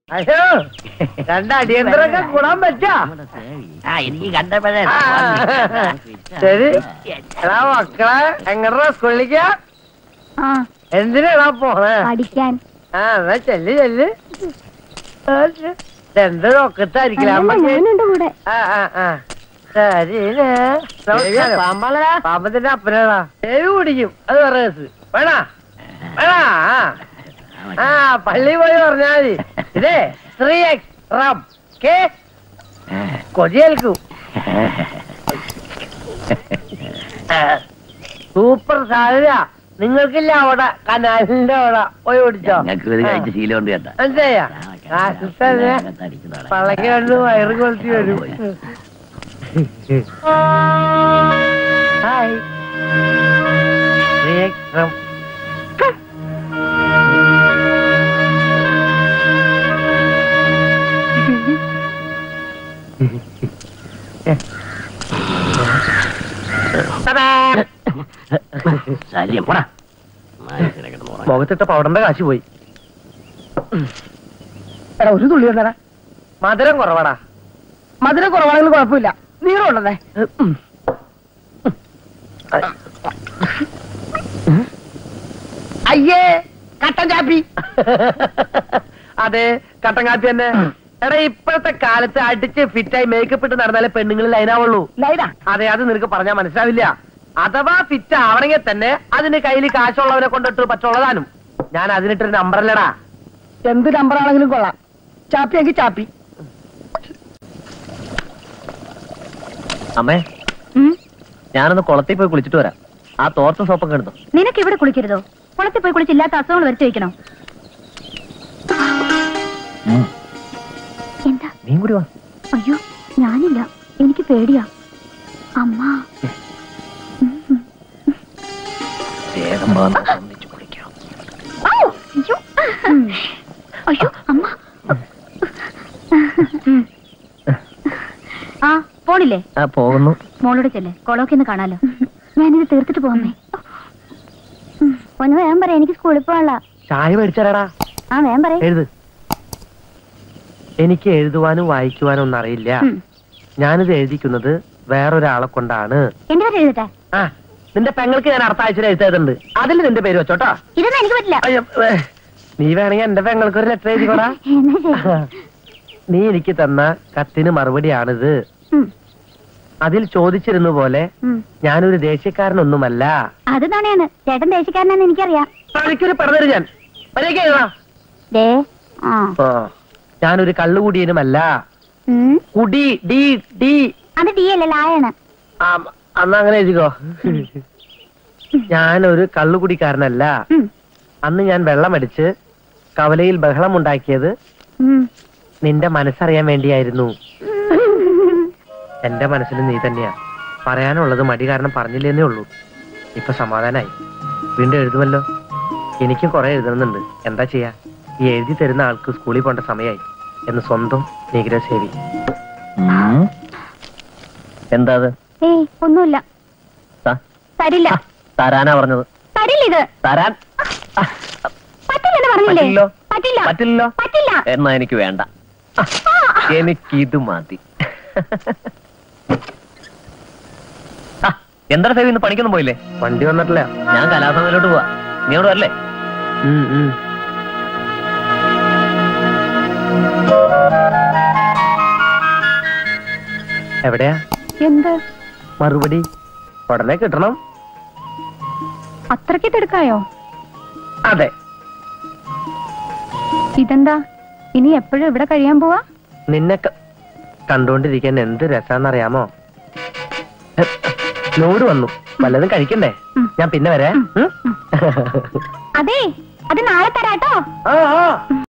അയ്യോ രണ്ട് അടിയന്തരൊക്കെ കൂടാൻ പറ്റാ ആ എനിക്ക് കണ്ടപ്പോഴേ ആ, ശരി എടാ മക്കളെ എങ്ങടാ സ്കൂളിലേക്കാ ആ എന്തിനാടാ പോണേ പഠിക്കാൻ ആ എന്നാ ചെല്ല് ചെല്ല് ആ, ശ്ശെ. എന്ത് നോക്കത്തായിരിക്കില്ല അല്ലല്ല, അമ്മക്ക് ഞാനുണ്ട് കൂടെ ആ ആ ആ ശരിനെ പാമ്പളരാ പാമ്പത്തിന്റെ അപ്പനാടാ ഏഴ് കുടിക്കും അത് വേറെ കേസ് വേണ വേണ ആ. ആ പള്ളി പോയി പറഞ്ഞാ മതി ഇതേ ത്രീ എക്സ് റം കേ കൊതിയേൽക്കും സൂപ്പർ സാധ്യത നിങ്ങൾക്കില്ല അവിടെ കനാലിന്റെ അവിടെ പോയി ഓടിച്ചോ ഞങ്ങൾക്ക് ഒരു കഴിച്ച ശീലമുണ്ട് കേട്ടാ മനസ്സിലായ ആ സിസ്റ്ററിനെ പള്ളക്ക് കണ്ട് വയറ് കൊളുത്തി വരും ഹായ് ത്രീ എക്സ് റം ശല്യം പോടാ മനുഷ്യനെ കിടന്ന് ഉറങ്ങാൻ. മുഖത്തിട്ട പൗഡറിന്റെ കാശ് പോയി എടാ ഒരു തുള്ളി എന്താ മധുരം കുറവാടാ മധുരം കുറവാണെങ്കിൽ കുഴപ്പമില്ല നീളം ഉണ്ടെന്നേ അയ്യേ കട്ടൻ ചാപ്പി അതെ കട്ടൻ കാപ്പി തന്നെ എടാ ഇപ്പോഴത്തെ കാലത്ത് അടിച്ച് ഫിറ്റായി മേക്കപ്പ് ഇട്ട് നടന്നാലേ പെണ്ണുങ്ങൾ ലൈനാവുള്ളൂ ലൈനാ അതെ അത് നിനക്ക് പറഞ്ഞാൽ മനസ്സിലാവില്ല അഥവാ ഫിറ്റ് ആവണമെങ്കിൽ തന്നെ അതിന് കയ്യിൽ കാശുള്ളവനെ കൊണ്ടിട്ട് പറ്റുള്ളതാനും ഞാൻ അതിനിട്ടൊരു നമ്പറല്ലടാ എന്ത് നമ്പർ ആണെങ്കിലും കൊള്ളാം ചാപ്പി എങ്കിൽ ചാപ്പി അമ്മേ ഉം. ഞാനൊന്ന് കുളത്തിൽ പോയി കുളിച്ചിട്ട് വരാം ആ തോർത്തും സോപ്പൊക്കെ എടുത്തു നിനക്ക് ഇവിടെ കുളിക്കരുതോ കുളത്തിൽ പോയി കുളിച്ചില്ലാത്ത അസുഖങ്ങൾ വരുത്തി വെക്കണോ എന്താ നീ കൂടി വാ അയ്യോ ഞാനില്ല എനിക്ക് പേടിയാ അമ്മ വേഗം വാ, നമുക്ക് ഒന്നിച്ച് കുളിക്കാം ഔ, അയ്യോ അയ്യോ അമ്മ ആ പോണില്ലേ ആ പോകുന്നു മോളോട് ചെല്ലേ കൊളമൊക്കെ ഒന്ന് കാണാലോ ഞാനിത് തീർത്തിട്ട് പോന്നേ ഒന്ന് വേഗം പറയാം എനിക്ക് സ്കൂളിൽ പോകാനുള്ള ചായ മേടിച്ചാലടാ ആ വേഗം പറയാം എഴുത് എനിക്ക് എഴുതുവാനും വായിക്കുവാനും ഒന്നും അറിയില്ല ഉം. ഞാനിത് എഴുതിക്കുന്നത് വേറൊരാളെ കൊണ്ടാണ് എന്റെ പേര് എഴുതട്ടെ ആ നിന്റെ പെങ്ങൾക്ക് ഞാൻ അടുത്ത ആഴ്ച എഴുതേതുണ്ട് അതിൽ നിന്റെ പേര് വെച്ചോട്ടോ ഇതൊന്നും എനിക്ക് പറ്റില്ല അയ്യോ, ഏ, നീ വേണമെങ്കിൽ എന്റെ പെങ്ങൾക്ക് ഒരു ലെറ്റർ എഴുതിക്കോടാ എന്നാ ശരി നീ എനിക്ക് തന്ന കത്തിന് മറുപടിയാണിത് ഉം, അതിൽ ചോദിച്ചിരുന്ന പോലെ ഉം. ഞാനൊരു ദേശക്കാരനൊന്നുമല്ല അത് നാണയാണ് ചേട്ടൻ ദേശക്കാരനാന്ന് എനിക്കറിയാം തനിക്കൊരു പറഞ്ഞൊരു ഞാൻ മര്യാദയ്ക്ക് എഴുതാം ദേ ആ ആ, ഞാനൊരു കള്ളുകൂടിയനുമല്ല ഉം. കുടി ഡി ഡി അത് ഡി അല്ല ലായാണ് ആ അന്ന് അങ്ങനെ എഴുതിക്കോ ഞാനൊരു കള്ളുകുടിക്കാരനല്ല ഉം, അന്ന് ഞാൻ വെള്ളമടിച്ച് കവലയിൽ ബഹളമുണ്ടാക്കിയത് ഉം. നിന്റെ മനസ്സറിയാൻ വേണ്ടിയായിരുന്നു എന്റെ മനസ്സിൽ നീ തന്നെയാ പറയാനുള്ളത് മടി കാരണം പറഞ്ഞില്ലെന്നേ ഉള്ളൂ ഇപ്പൊ സമാധാനായി വീണ്ടും എഴുതുമല്ലോ എനിക്കും കുറെ എഴുതണമെന്നുണ്ട് എന്താ ചെയ്യാ ഈ എഴുതി തരുന്ന ആൾക്ക് സ്കൂളിൽ പോണ്ട സമയമായി എന്ന് സ്വന്തം നിഗ്രഹ സേവി ഉം. എന്താ അത് ഏയ് ഒന്നുമില്ല ത- തരില്ല തരാനാ പറഞ്ഞത് തരില്ല ഇത് തരാൻ ആ, പറ്റില്ലെന്ന് പറഞ്ഞില്ലേ പറ്റില്ലല്ലോ. പറ്റില്ല പറ്റില്ലല്ലോ പറ്റില്ല എന്നാ എനിക്ക് വേണ്ട എനിക്കിത് മതി ആ, എന്താ സേവി ഇന്ന് പണിക്കൊന്നും പോയില്ലേ വണ്ടി വന്നിട്ടില്ല ഞാൻ കലാസഭയിലോട്ട് പോവാ നീ അവിടെ വരല്ലേ ഉം, ഉം. എവിടെയാ എന്ത് മറുപടി ഉടനെ കിട്ടണം അത്രയ്ക്ക് തിടുക്കായോ അതെ ഇതെന്താ ഇനി എപ്പോഴും ഇവിടെ കഴിയാൻ പോവാ നിന്നെ ക- കണ്ടോണ്ടിരിക്കാൻ എന്ത് രസാന്നറിയാമോ ഹെ, ലോഡ് വന്നു വല്ലതും കഴിക്കണ്ടേ ഉം. ഞാൻ പിന്നെ വരാം ഉം? അതെ അത് നാളെ തരാട്ടോ ആ ആ